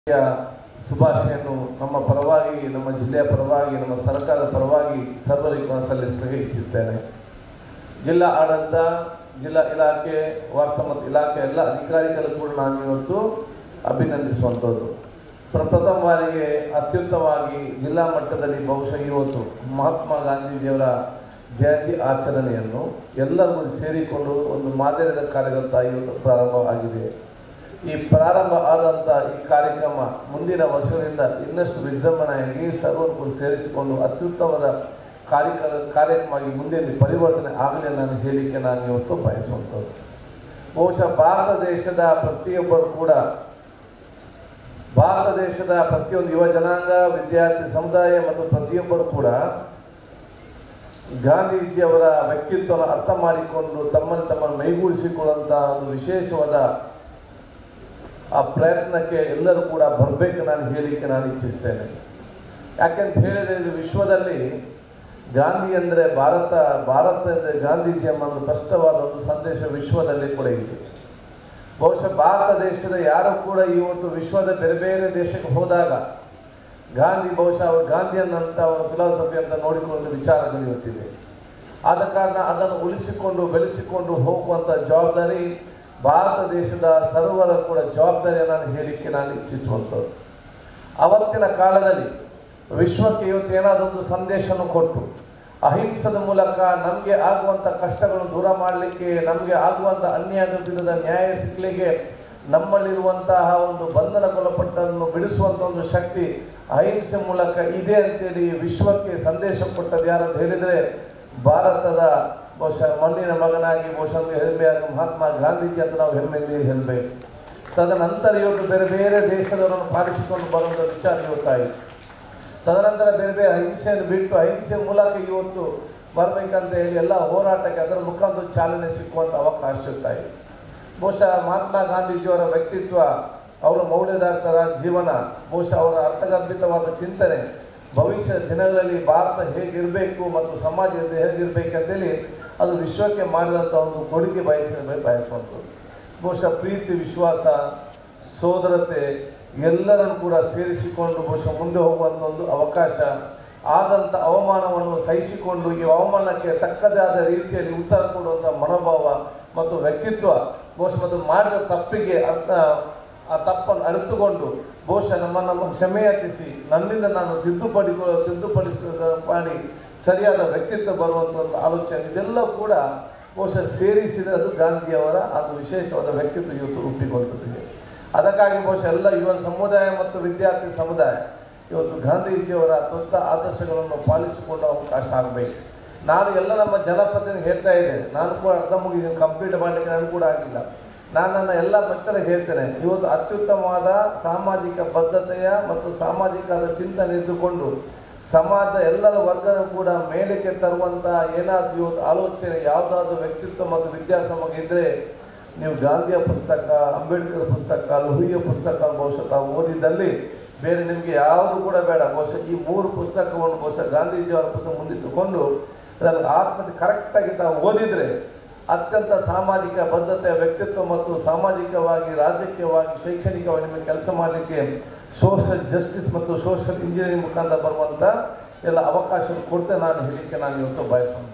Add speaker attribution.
Speaker 1: ಯ ಶುಭಾಶಯನ್ನು ನಮ್ಮ ಪರವಾಗಿ ನಮ್ಮ ಜಿಲ್ಲೆಯ ಪರವಾಗಿ ನಮ್ಮ ಸರ್ಕಾರದ ಪರವಾಗಿ ಸರ್ವರಿಗೂ ಸಲ್ಲಿಸಲಿಕ್ಕೆ ಇಚ್ಛಿಸ್ತೇನೆ ಜಿಲ್ಲಾ ಆಡಳಿತ ಜಿಲ್ಲಾ ಇಲಾಖೆ ವಾರ್ತಾ ಮತ್ತು ಇಲಾಖೆ ಎಲ್ಲ ಅಧಿಕಾರಿಗಳು ಕೂಡ ನಾನು ಇವತ್ತು ಅಭಿನಂದಿಸುವಂಥದ್ದು ಪ್ರಪ್ರಥಮ ಬಾರಿಗೆ ಅತ್ಯುತ್ತಮವಾಗಿ ಜಿಲ್ಲಾ ಮಟ್ಟದಲ್ಲಿ ಬಹುಶಃ ಇವತ್ತು ಮಹಾತ್ಮ ಗಾಂಧೀಜಿಯವರ ಜಯಂತಿ ಆಚರಣೆಯನ್ನು ಎಲ್ಲರಿಗೂ ಸೇರಿಕೊಂಡು ಒಂದು ಮಾದರಿದ ಕಾರ್ಯಗತ ಇವತ್ತು ಪ್ರಾರಂಭವಾಗಿದೆ ಈ ಪ್ರಾರಂಭ ಆದಂಥ ಈ ಕಾರ್ಯಕ್ರಮ ಮುಂದಿನ ವರ್ಷಗಳಿಂದ ಇನ್ನಷ್ಟು ವಿಜೃಂಭಣೆಯಾಗಿ ಸರ್ವರಿಗೂ ಸೇರಿಸಿಕೊಂಡು ಅತ್ಯುತ್ತಮವಾದ ಕಾರ್ಯಕ್ರಮ ಕಾರ್ಯಕ್ರಮವಾಗಿ ಮುಂದೆ ಪರಿವರ್ತನೆ ಆಗಲಿ ನಾನು ಹೇಳಿಕೆ ನಾನು ಇವತ್ತು ಬಯಸುವಂಥದ್ದು ಬಹುಶಃ ಭಾರತ ದೇಶದ ಪ್ರತಿಯೊಬ್ಬರು ಕೂಡ ಭಾರತ ದೇಶದ ಪ್ರತಿಯೊಂದು ಯುವ ಜನಾಂಗ ವಿದ್ಯಾರ್ಥಿ ಸಮುದಾಯ ಮತ್ತು ಪ್ರತಿಯೊಬ್ಬರು ಕೂಡ ಗಾಂಧೀಜಿಯವರ ವ್ಯಕ್ತಿತ್ವವನ್ನು ಅರ್ಥ ಮಾಡಿಕೊಂಡು ತಮ್ಮನ್ನು ತಮ್ಮನ್ನು ಮೈಗೂಡಿಸಿಕೊಳ್ಳುವಂಥ ಒಂದು ವಿಶೇಷವಾದ ಆ ಪ್ರಯತ್ನಕ್ಕೆ ಎಲ್ಲರೂ ಕೂಡ ಬರಬೇಕು ನಾನು ಹೇಳಿಕೆ ನಾನು ಇಚ್ಛಿಸ್ತೇನೆ ಯಾಕೆಂತ ಹೇಳಿದರೆ ಇದು ವಿಶ್ವದಲ್ಲಿ ಗಾಂಧಿ ಅಂದರೆ ಭಾರತ ಭಾರತ ಅಂದರೆ ಗಾಂಧೀಜಿ ಎಂಬ ಒಂದು ಸ್ಪಷ್ಟವಾದ ಒಂದು ಸಂದೇಶ ವಿಶ್ವದಲ್ಲಿ ಕೂಡ ಇದೆ ಬಹುಶಃ ಭಾರತ ದೇಶದ ಯಾರು ಕೂಡ ಇವತ್ತು ವಿಶ್ವದ ಬೇರೆ ಬೇರೆ ದೇಶಕ್ಕೆ ಹೋದಾಗ ಗಾಂಧಿ ಬಹುಶಃ ಅವರು ಗಾಂಧಿಯನ್ನಂತ ಅವರ ಫಿಲಾಸಫಿ ಅಂತ ನೋಡಿಕೊಳ್ಳುವ ವಿಚಾರಗಳು ಇವತ್ತಿದೆ ಆದ ಕಾರಣ ಅದನ್ನು ಉಳಿಸಿಕೊಂಡು ಬೆಳೆಸಿಕೊಂಡು ಹೋಗುವಂಥ ಜವಾಬ್ದಾರಿ ಭಾರತ ದೇಶದ ಸರ್ವರ ಕೂಡ ಜವಾಬ್ದಾರಿಯನ್ನು ನಾನು ಹೇಳಿಕ್ಕೆ ನಾನು ಇಚ್ಛಿಸುವಂಥದ್ದು ಅವತ್ತಿನ ಕಾಲದಲ್ಲಿ ವಿಶ್ವಕ್ಕೆ ಇವತ್ತು ಏನಾದರೂ ಒಂದು ಸಂದೇಶವನ್ನು ಕೊಟ್ಟು ಅಹಿಂಸದ ಮೂಲಕ ನಮಗೆ ಆಗುವಂಥ ಕಷ್ಟಗಳನ್ನು ದೂರ ಮಾಡಲಿಕ್ಕೆ ನಮಗೆ ಆಗುವಂಥ ಅನ್ಯಾಯದ ವಿರುದ್ಧ ನ್ಯಾಯ ಸಿಕ್ಕಲಿಕ್ಕೆ ನಮ್ಮಲ್ಲಿರುವಂತಹ ಒಂದು ಬಂಧನಗೊಳಪಟ್ಟನ್ನು ಬಿಡಿಸುವಂಥ ಒಂದು ಶಕ್ತಿ ಅಹಿಂಸೆ ಮೂಲಕ ಇದೆ ಅಂತೇಳಿ ವಿಶ್ವಕ್ಕೆ ಸಂದೇಶ ಕೊಟ್ಟದ್ದು ಯಾರಂತ ಹೇಳಿದರೆ ಭಾರತದ ಬಹುಶಃ ಮಣ್ಣಿನ ಮಗನಾಗಿ ಬಹುಶಃ ಹೆಮ್ಮೆಯಾಗಿ ಮಹಾತ್ಮ ಗಾಂಧೀಜಿ ಅಂತ ನಾವು ಹೆಮ್ಮೆಯಿಂದ ಹೇಳಬೇಕು ತದನಂತರ ಇವತ್ತು ಬೇರೆ ಬೇರೆ ದೇಶದವರನ್ನು ಪಾಲಿಸಿಕೊಂಡು ಬರುವಂಥ ವಿಚಾರ ಇವತ್ತಾಯಿತು ತದನಂತರ ಬೇರೆ ಬೇರೆ ಅಹಿಂಸೆಯನ್ನು ಬಿಟ್ಟು ಅಹಿಂಸೆ ಮೂಲಕ ಇವತ್ತು ಬರಬೇಕಂತ ಹೇಳಿ ಎಲ್ಲ ಹೋರಾಟಕ್ಕೆ ಅದರ ಮುಖಾಂತರ ಚಾಲನೆ ಸಿಕ್ಕುವಂಥ ಅವಕಾಶ ಇರ್ತಾಯಿದೆ ಬಹುಶಃ ಮಹಾತ್ಮ ಗಾಂಧೀಜಿಯವರ ವ್ಯಕ್ತಿತ್ವ ಅವರ ಮೌಲ್ಯದಾತರ ಜೀವನ ಬಹುಶಃ ಅವರ ಅರ್ಥಗರ್ಭಿತವಾದ ಚಿಂತನೆ ಭವಿಷ್ಯದ ದಿನಗಳಲ್ಲಿ ಭಾರತ ಹೇಗಿರಬೇಕು ಮತ್ತು ಸಮಾಜ ಹೇಗಿರಬೇಕಂತೇಳಿ ಅದು ವಿಶ್ವಕ್ಕೆ ಮಾಡಿದಂಥ ಒಂದು ಕೊಡುಗೆ ಬಯಸ ಬಯಸುವಂಥದ್ದು ಬಹುಶಃ ಪ್ರೀತಿ ವಿಶ್ವಾಸ ಸೋದರತೆ ಎಲ್ಲರನ್ನು ಕೂಡ ಸೇರಿಸಿಕೊಂಡು ಬಹುಶಃ ಮುಂದೆ ಹೋಗುವಂಥ ಒಂದು ಅವಕಾಶ ಆದಂಥ ಅವಮಾನವನ್ನು ಸಹಿಸಿಕೊಂಡು ಈ ಅವಮಾನಕ್ಕೆ ತಕ್ಕದೇ ಆದ ರೀತಿಯಲ್ಲಿ ಉತ್ತರ ಕೊಡುವಂಥ ಮನೋಭಾವ ಮತ್ತು ವ್ಯಕ್ತಿತ್ವ ಬಹುಶಃ ಮತ್ತು ಮಾಡಿದ ತಪ್ಪಿಗೆ ಅರ್ಥ ಆ ತಪ್ಪನ್ನು ಅರಿತುಕೊಂಡು ಬಹುಶಃ ನಮ್ಮ ನಮ್ಮ ಕ್ಷಮೆಯಾಚಿಸಿ ನನ್ನಿಂದ ನಾನು ತಿದ್ದುಪಡಿ ತಿದ್ದುಪಡಿಸ ಮಾಡಿ ಸರಿಯಾದ ವ್ಯಕ್ತಿತ್ವ ಬರುವಂಥ ಒಂದು ಆಲೋಚನೆ ಇದೆಲ್ಲ ಕೂಡ ಬಹುಶಃ ಸೇರಿಸಿದ ಅದು ಗಾಂಧಿಯವರ ಅದು ವಿಶೇಷವಾದ ವ್ಯಕ್ತಿತ್ವ ಇವತ್ತು ಹುಟ್ಟಿಕೊಳ್ಳುತ್ತದೆ ಅದಕ್ಕಾಗಿ ಬಹುಶಃ ಎಲ್ಲ ಯುವ ಸಮುದಾಯ ಮತ್ತು ವಿದ್ಯಾರ್ಥಿ ಸಮುದಾಯ ಇವತ್ತು ಗಾಂಧೀಜಿಯವರ ತ್ವಷ್ಟ ಆದರ್ಶಗಳನ್ನು ಪಾಲಿಸಿಕೊಂಡು ಅವಕಾಶ ಆಗಬೇಕು ನಾನು ಎಲ್ಲ ನಮ್ಮ ಜನಪ್ರತಿನಿಧಿ ಹೇಳ್ತಾ ಇದ್ದೇನೆ ನಾನು ಕೂಡ ಅರ್ಧ ಮುಗಿದ ಕಂಪ್ಲೀಟ್ ಮಾಡಲಿಕ್ಕೆ ನಾನು ಕೂಡ ಆಗಿಲ್ಲ ನಾನು ನನ್ನ ಎಲ್ಲ ಭಕ್ತರಿಗೆ ಹೇಳ್ತೇನೆ ಇವತ್ತು ಅತ್ಯುತ್ತಮವಾದ ಸಾಮಾಜಿಕ ಬದ್ಧತೆಯ ಮತ್ತು ಸಾಮಾಜಿಕವಾದ ಚಿಂತನೆ ಇದ್ದುಕೊಂಡು ಸಮಾಜದ ಎಲ್ಲರ ವರ್ಗದ ಕೂಡ ಮೇಲಕ್ಕೆ ತರುವಂಥ ಏನಾದರೂ ಇವತ್ತು ಆಲೋಚನೆ ಯಾವುದಾದ್ರೂ ವ್ಯಕ್ತಿತ್ವ ಮತ್ತು ವಿದ್ಯಾಸಮಗ ಇದ್ದರೆ ನೀವು ಗಾಂಧಿಯ ಪುಸ್ತಕ ಅಂಬೇಡ್ಕರ್ ಪುಸ್ತಕ ಲೋಹಿಯ ಪುಸ್ತಕ ಬಹುಶಃ ತಾವು ಓದಿದ್ದಲ್ಲಿ ಬೇರೆ ನಿಮಗೆ ಯಾವುದು ಕೂಡ ಬೇಡ ಬಹುಶಃ ಈ ಮೂರು ಪುಸ್ತಕವನ್ನು ಬಹುಶಃ ಗಾಂಧೀಜಿಯವರ ಪುಸ್ತಕ ಮುಂದಿಟ್ಟುಕೊಂಡು ಅದನ್ನು ಆತ್ಮ ಕರೆಕ್ಟಾಗಿ ತಾವು ಓದಿದರೆ ಅತ್ಯಂತ ಸಾಮಾಜಿಕ ಬದ್ಧತೆಯ ವ್ಯಕ್ತಿತ್ವ ಮತ್ತು ಸಾಮಾಜಿಕವಾಗಿ ರಾಜಕೀಯವಾಗಿ ಶೈಕ್ಷಣಿಕವಾಗಿ ನಿಮಗೆ ಕೆಲಸ ಮಾಡಲಿಕ್ಕೆ ಸೋಷಲ್ ಜಸ್ಟಿಸ್ ಮತ್ತು ಸೋಷಲ್ ಇಂಜಿನಿಯರಿಂಗ್ ಮುಖಾಂತರ ಬರುವಂಥ ಎಲ್ಲ ಅವಕಾಶ ಕೊಡ್ತೇನೆ ನಾನು ಹೇಳಿಕೆ ನಾನು ಇವತ್ತು ಬಯಸೋಣ